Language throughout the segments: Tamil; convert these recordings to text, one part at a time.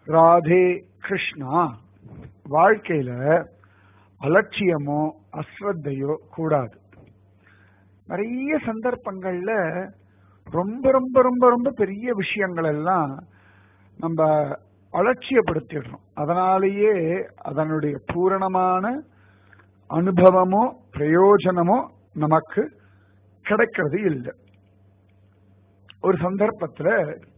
ராதே கிருஷ்ணா வாழ்க்கையில அலட்சியமோ அஸ்ரத்தையோ கூடாது நிறைய சந்தர்ப்பங்கள்ல ரொம்ப ரொம்ப ரொம்ப ரொம்ப பெரிய விஷயங்கள் எல்லாம் நம்ம அலட்சியப்படுத்திடுறோம் அதனாலேயே அதனுடைய பூரணமான அனுபவமோ பிரயோஜனமோ நமக்கு கிடைக்கிறது இல்லை ஒரு சந்தர்ப்பத்துல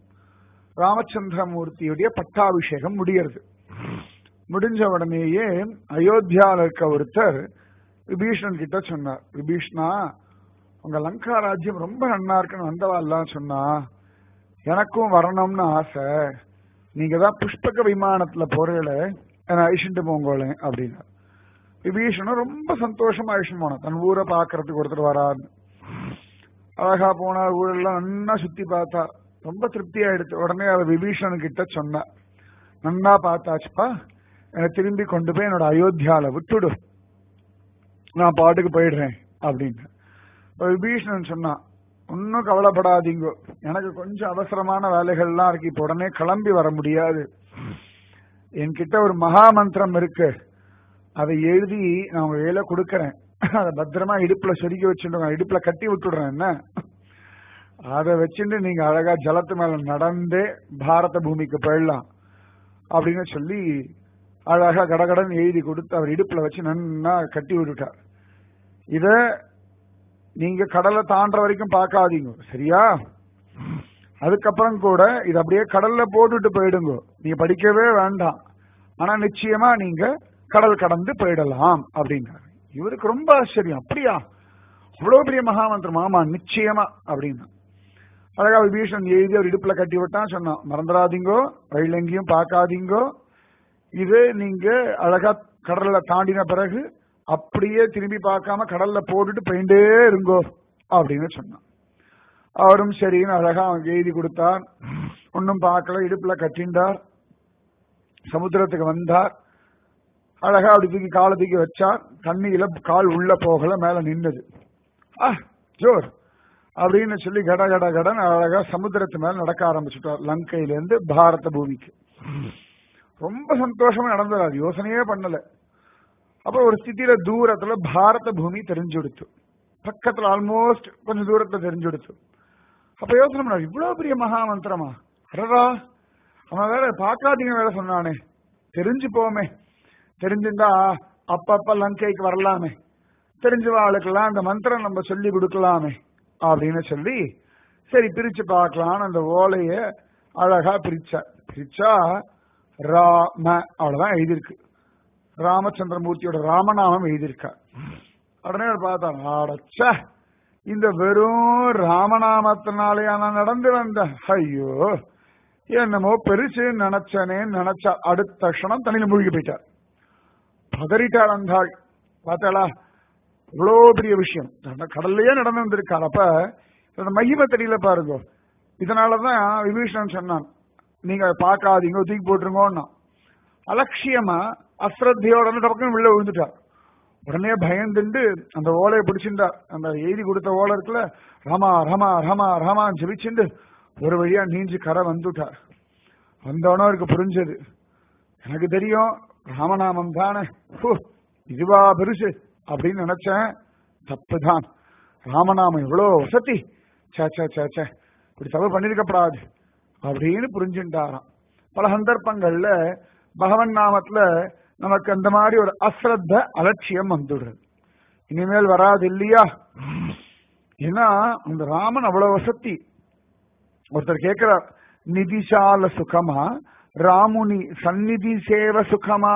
ராமச்சந்திரமூர்த்தியுடைய பட்டாபிஷேகம் முடியறது முடிஞ்ச உடனேயே அயோத்தியால இருக்க ஒருத்தர் விபீஷணன் கிட்ட சொன்னார் விபீஷ்ணா உங்க லங்கா ராஜ்யம் ரொம்ப நன்னா இருக்குன்னு வந்தவாள்லாம் சொன்னா எனக்கும் வரணும்னு ஆசை நீங்க தான் புஷ்பக விமானத்துல போறீங்கள என்ன அழிச்சுட்டு போங்கோளேன் அப்படின்னா விபீஷணன் ரொம்ப சந்தோஷமா அழிச்சுட்டு போனான் தன் ஊரை பாக்குறதுக்கு ஒருத்தர் வராருன்னு அழகா போனா ஊரெல்லாம் நன்னா சுத்தி பார்த்தா ரொம்ப திருப்தி ஆயிடுச்சு உடனே அவ விபீஷணன் கிட்ட சொன்னா நன்னா பார்த்தாச்சுப்பா என்னை திரும்பி கொண்டு போய் என்னோட அயோத்தியால விட்டுடு நான் பாட்டுக்கு போயிடுறேன் அப்படின்னு விபீஷணன் சொன்னான் ஒன்னும் கவலைப்படாதீங்க எனக்கு கொஞ்சம் அவசரமான வேலைகள்லாம் இருக்கு இப்ப உடனே கிளம்பி வர முடியாது என்கிட்ட ஒரு மகா மந்திரம் இருக்கு அதை எழுதி நான் உங்க கையில கொடுக்கறேன் அதை பத்திரமா இடுப்புல சொருகி வச்சுட்டு இடுப்புல கட்டி விட்டுடுறேன் என்ன அதை வச்சுட்டு நீங்க அழகா ஜலத்து மேல நடந்தே பாரத பூமிக்கு போயிடலாம் அப்படின்னு சொல்லி அழகா கடகடன் எழுதி கொடுத்து அவர் இடுப்புல வச்சு நன்னா கட்டி விட்டுட்டார் இத நீங்க கடலை தாண்டற வரைக்கும் பார்க்காதீங்க சரியா அதுக்கப்புறம் கூட இது அப்படியே கடல்ல போட்டுட்டு போயிடுங்க நீங்க படிக்கவே வேண்டாம் ஆனா நிச்சயமா நீங்க கடல் கடந்து போயிடலாம் அப்படின்னாரு இவருக்கு ரொம்ப ஆச்சரியம் அப்படியா அவ்வளவு பெரிய மகாமந்திரம் ஆமா நிச்சயமா அப்படின்னா அழகா விபீஷன் எழுதி அவர் இடுப்புல கட்டி விட்டான் சொன்னான் மறந்துடாதீங்கோ வழியில் எங்கேயும் பார்க்காதீங்கோ இது நீங்க அழகா கடல்ல தாண்டின பிறகு அப்படியே திரும்பி பார்க்காம கடல்ல போட்டுட்டு போயிட்டே இருங்கோ அப்படின்னு சொன்னான் அவரும் சரின்னு அழகா அவன் எழுதி கொடுத்தார் ஒன்னும் பார்க்கல இடுப்புல கட்டிண்டார் சமுத்திரத்துக்கு வந்தார் அழகா அப்படி தூக்கி காலை தூக்கி வச்சார் தண்ணியில கால் உள்ள போகல மேல நின்னது ஆ ஜோர் அப்படின்னு சொல்லி கட கட கடன் அழகா சமுத்திரத்து மேல நடக்க ஆரம்பிச்சுட்டார் லங்கையில இருந்து பாரத பூமிக்கு ரொம்ப சந்தோஷமா நடந்தது யோசனையே பண்ணல அப்ப ஒரு ஸ்திதியில தூரத்துல பாரத பூமி தெரிஞ்சுடுத்து பக்கத்துல ஆல்மோஸ்ட் கொஞ்சம் தூரத்துல தெரிஞ்சுடுத்து அப்ப யோசனை பண்ண இவ்வளவு பெரிய மகா மந்திரமா அடடா அவன் வேற பாக்காதீங்க வேற சொன்னானே தெரிஞ்சு போமே தெரிஞ்சிருந்தா அப்பப்ப லங்கைக்கு வரலாமே தெரிஞ்ச ஆளுக்கெல்லாம் அந்த மந்திரம் நம்ம சொல்லி கொடுக்கலாமே அப்படின்னு சொல்லி சரி பிரிச்சு பார்க்கலாம்னு அந்த ஓலைய அழகா பிரிச்சா பிரிச்சா ராம அவ்வளவுதான் எழுதியிருக்கு ராமச்சந்திரமூர்த்தியோட ராமநாமம் எழுதியிருக்கா உடனே அவர் பார்த்தாங்க ஆடச்ச இந்த வெறும் ராமநாமத்தினாலேயா நான் நடந்து வந்த ஐயோ என்னமோ பெருசு நினைச்சனே நினைச்சா அடுத்த க்ஷணம் தண்ணியில மூழ்கி போயிட்டார் பதறிட்டார் அந்த ஆள் பார்த்தாளா இவ்வளோ பெரிய விஷயம் கடல்லையே நடந்து வந்திருக்கார் அப்ப அந்த மகிமை தெரியல பாருங்க இதனாலதான் விபீஷணன் சொன்னான் நீங்க பார்க்காதீங்க தூக்கி போட்டுருங்கோன்னா அலட்சியமா அஸ்ரத்தையோட பக்கம் உள்ள விழுந்துட்டார் உடனே பயந்துண்டு அந்த ஓலையை பிடிச்சிருந்தார் அந்த எழுதி கொடுத்த ஓலை இருக்குல்ல ரமா ரமா ரமா ரமா ஜெபிச்சுண்டு ஒரு வழியா நீஞ்சு கரை வந்துட்டார் வந்தவனோ அவருக்கு புரிஞ்சது எனக்கு தெரியும் ராமநாமம் தானே இதுவா பெருசு அப்படின்னு நினைச்சேன் தப்புதான் ராமநாமம் எவ்வளவு வசதி சே சே சே சே இப்படி தப்பு பண்ணிருக்கப்படாது அப்படின்னு புரிஞ்சுட்டாராம் பல சந்தர்ப்பங்கள்ல பகவன் நாமத்துல நமக்கு அந்த மாதிரி ஒரு அஸ்ரத்த அலட்சியம் வந்துடுறது இனிமேல் வராது இல்லையா ஏன்னா அந்த ராமன் அவ்வளவு வசதி ஒருத்தர் கேட்கிறார் நிதிசால சுகமா ராமுனி சந்நிதி சேவ சுகமா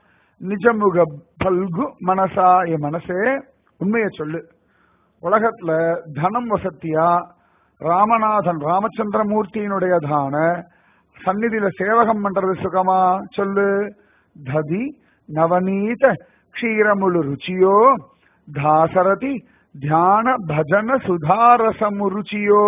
நிஜமுக பல்கு மனசா என் மனசே உண்மையை சொல்லு உலகத்துல தனம் வசத்தியா ராமநாதன் ராமச்சந்திரமூர்த்தியினுடைய தான சந்நிதியில சேவகம் பண்றது சுகமா சொல்லு ததி நவநீத க்ஷீரமுழு ருச்சியோ தாசரதி தியான பஜன சுதாரசமு ருச்சியோ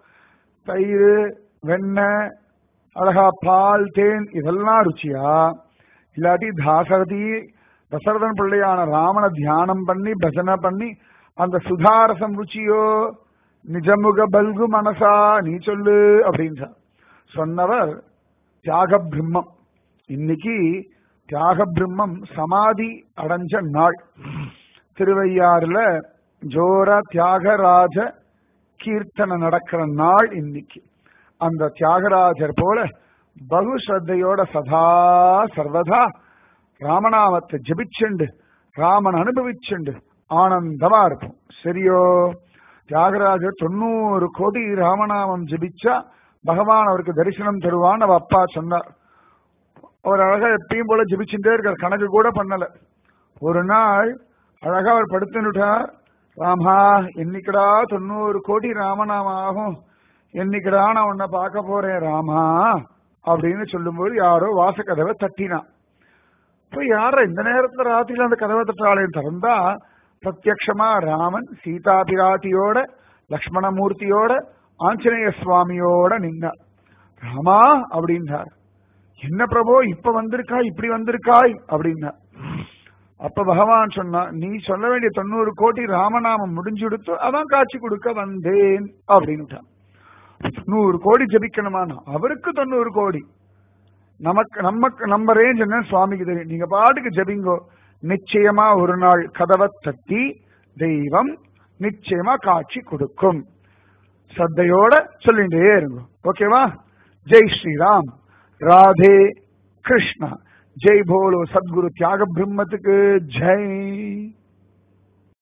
தயிர் வெண்ணெய் அழகா பால் தேன் இதெல்லாம் ருச்சியா இல்லாட்டி தாசரதி தசரதன் பிள்ளையான ராமனை தியானம் பண்ணி பஜனை பண்ணி அந்த சுதாரசம் ருச்சியோ நிஜமுக பல்கு மனசா நீ சொல்லு அப்படின்றார் சொன்னவர் தியாக பிரம்மம் இன்னைக்கு தியாக பிரம்மம் சமாதி அடைஞ்ச நாள் திருவையாறுல ஜோர தியாகராஜ கீர்த்தனை நடக்கிற நாள் இன்னைக்கு அந்த தியாகராஜர் போல பகு ஸ்ரத்தையோட சதா சர்வதா ராமநாமத்தை ஜபிச்சுண்டு ராமன் அனுபவிச்சுண்டு ஆனந்தமா இருப்போம் சரியோ தியாகராஜர் தொண்ணூறு கோடி ராமநாமம் ஜபிச்சா பகவான் அவருக்கு தரிசனம் தருவான்னு அவ அப்பா சொன்னார் அவர் அழகா எப்பயும் போல ஜபிச்சுட்டே இருக்கார் கணக்கு கூட பண்ணல ஒரு நாள் அழகா அவர் படுத்துட்டார் ராமா என்னைக்குடா தொண்ணூறு கோடி ராமநாமம் ஆகும் என்னைக்குடா நான் உன்னை பார்க்க போறேன் ராமா அப்படின்னு சொல்லும்போது யாரோ வாசக்கதவை தட்டினான் இப்போ யார இந்த நேரத்துல ராத்திரியில அந்த கதவை தட்டாளையும் திறந்தா பிரத்யக்ஷமா ராமன் சீதா பிராட்டியோட லக்ஷ்மணமூர்த்தியோட ஆஞ்சநேய சுவாமியோட நின்னார் ராமா அப்படின்னார் என்ன பிரபோ இப்ப வந்திருக்காய் இப்படி வந்திருக்காய் அப்படின்னார் அப்ப பகவான் சொன்னா நீ சொல்ல வேண்டிய தொண்ணூறு கோடி ராமநாமம் முடிஞ்சுடுத்து அதான் காட்சி கொடுக்க வந்தேன் அப்படின்னுட்டான் நூறு கோடி ஜபிக்கணுமானா அவருக்கு தொண்ணூறு கோடி நமக்கு நமக்கு நம்ம ரேஞ்ச் என்ன சுவாமிக்கு தெரியும் நீங்க பாட்டுக்கு ஜபிங்கோ நிச்சயமா ஒரு நாள் கதவை தட்டி தெய்வம் நிச்சயமா காட்சி கொடுக்கும் சத்தையோட சொல்லிட்டே இருங்க ஓகேவா ஜெய் ஸ்ரீராம் ராதே கிருஷ்ணா ஜெய் போலோ சத்குரு தியாக பிரம்மத்துக்கு ஜெய்